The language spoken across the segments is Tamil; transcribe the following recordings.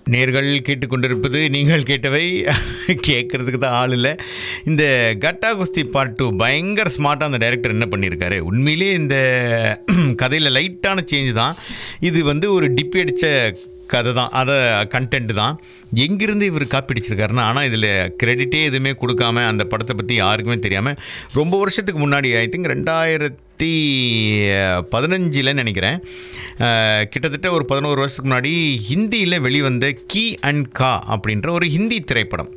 நேர்கள் கேட்டுக்கொண்டிருப்பது நீங்கள் கேட்டவை கேட்கறதுக்கு தான் ஆள் இல்லை இந்த கட்டா குஸ்தி பார்ட் டூ பயங்கர ஸ்மார்ட்டாக அந்த டைரக்டர் என்ன பண்ணியிருக்காரு உண்மையிலே இந்த கதையில் லைட்டான சேஞ்ச் தான் இது வந்து ஒரு டிப்பி அடித்த கதை தான் அதை கண்டென்ட் தான் எங்கிருந்து இவர் காப்பிடிச்சிருக்காருன்னா ஆனால் இதில் கிரெடிட்டே எதுவுமே கொடுக்காம அந்த படத்தை பற்றி யாருக்குமே தெரியாமல் ரொம்ப வருஷத்துக்கு முன்னாடி ஐ திங்க் ரெண்டாயிரத்தி பதினஞ்சில் நினைக்கிறேன் அஹ், கிட்டத்தட்ட ஒரு பதினோரு வருஷத்துக்கு முன்னாடி ஹிந்தியில் வெளிவந்த கீ அண்ட் கா அப்படின்ற ஒரு ஹிந்தி திரைப்படம்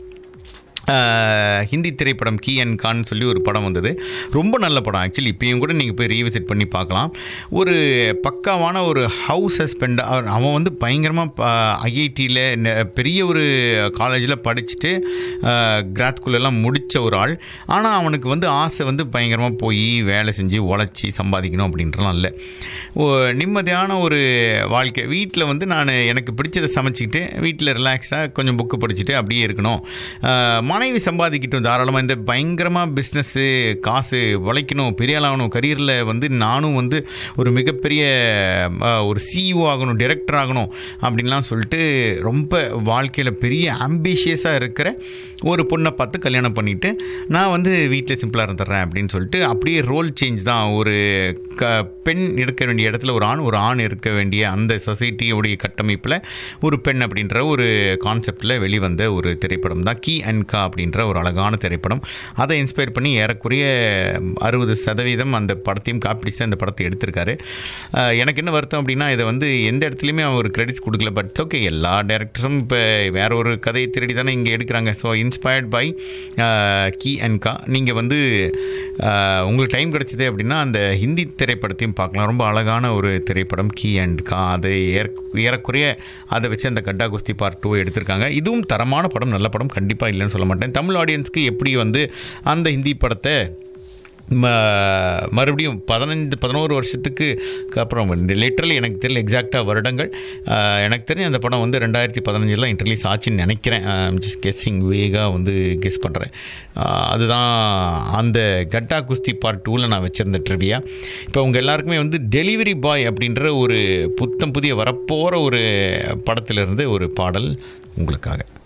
அஹ், ஹிந்தி திரைப்படம் கீ அண்ட் கான்னு சொல்லி ஒரு படம் வந்தது ரொம்ப நல்ல படம் ஆக்சுவலி இப்பயும் கூட நீங்கள் போய் ரீவிசிட் பண்ணி பார்க்கலாம் ஒரு பக்காவான ஒரு ஹவுஸ் ஹஸ்பண்ட் அவன் வந்து பயங்கரமாக ஐஐடியில் பெரிய ஒரு காலேஜில் படிச்சுட்டு கிராத் ஸ்கூலெல்லாம் முடித்த ஒரு ஆள் ஆனால் அவனுக்கு வந்து ஆசை வந்து பயங்கரமாக போய் வேலை செஞ்சு உழைச்சி சம்பாதிக்கணும் அப்படின்றலாம் இல்லை ஓ, நிம்மதியான ஒரு வாழ்க்கை வீட்டில் வந்து நான் எனக்கு பிடிச்சதை சமைச்சிக்கிட்டு வீட்டில் ரிலாக்ஸ்டாக கொஞ்சம் புக்கு படிச்சுட்டு அப்படியே இருக்கணும் ஆஹ், மனைவி சம்பாதிக்கட்டும் தாராளமாக இந்த பயங்கரமாக பிஸ்னஸ்ஸு காசு உழைக்கணும் பெரிய ஆளாகணும் கரியரில் வந்து நானும் வந்து ஒரு மிகப்பெரிய ஆஹ், ஒரு சிஇஓ ஆகணும் டைரக்டர் ஆகணும் அப்படின்லாம் சொல்லிட்டு ரொம்ப வாழ்க்கையில் பெரிய ஆம்பிஷியஸாக இருக்கிற ஒரு பொண்ணை பார்த்து கல்யாணம் பண்ணிவிட்டு நான் வந்து வீட்டில் சிம்பிளாக இருந்துடுறேன் அப்படின்னு சொல்லிட்டு அப்படியே ரோல் சேஞ்ச் தான் ஒரு க பெண் இருக்க வேண்டிய இடத்துல ஒரு ஆண் ஒரு ஆண் இருக்க வேண்டிய அந்த சொசைட்டியோடைய கட்டமைப்பில் ஒரு பெண் அப்படின்ற ஒரு கான்செப்டில் வெளிவந்த ஒரு திரைப்படம் தான் கீ அண்ட் கா அப்படின்ற ஒரு அழகான திரைப்படம் அதை இன்ஸ்பயர் பண்ணி ஏறக்குறைய அறுபது சதவீதம் அந்த படத்தையும் காப்பிடிச்சு அந்த படத்தை எடுத்திருக்காரு அஹ் எனக்கு என்ன வருத்தம் அப்படின்னா இதை வந்து எந்த இடத்துலையுமே அவன் ஒரு கிரெடிட்ஸ் கொடுக்கல பட் ஓகே எல்லா டேரக்டர்ஸும் இப்போ வேற ஒரு கதையை திருடி தானே இங்கே எடுக்கிறாங்க so inspired by Ki and Ka நீங்கள் வந்து அஹ், உங்களுக்கு டைம் கிடச்சிது அப்படின்னா அந்த ஹிந்தி திரைப்படத்தையும் பார்க்கலாம் ரொம்ப அழகான ஒரு திரைப்படம் கீ அண்ட் கா அதை ஏற ஏறக்குறைய அதை வச்சு அந்த கட்டா குஸ்தி பார்ட் டூ எடுத்திருக்காங்க இதுவும் தரமான படம் நல்ல படம் கண்டிப்பாக இல்லைன்னு சொல்ல மாட்டேன் தமிழ் ஆடியன்ஸ்க்கு எப்படி வந்து அந்த ஹிந்தி படத்தை ம மறுபடியும் பதினஞ்சு பதினோரு வருஷத்துக்கு அப்புறம் லிட்டரலி எனக்கு தெரியல எக்ஸாக்டாக வருடங்கள் அஹ், எனக்கு தெரிஞ்ச அந்த படம் வந்து ரெண்டாயிரத்தி பதினஞ்சில் இன்டர்லீஸ் ஆச்சுன்னு நினைக்கிறேன் ஜஸ்ட் கெஸ்ஸிங் வேகாக வந்து கெஸ் பண்ணுறேன் அதுதான் அந்த கட்டா குஸ்தி பார்ட் டூவில் நான் வச்சுருந்த ட்ரிவியா இப்போ உங்கள் எல்லாருக்குமே வந்து டெலிவரி பாய் அப்படின்ற ஒரு புத்தம் புதிய வரப்போகிற ஒரு படத்திலிருந்து ஒரு பாடல் உங்களுக்காக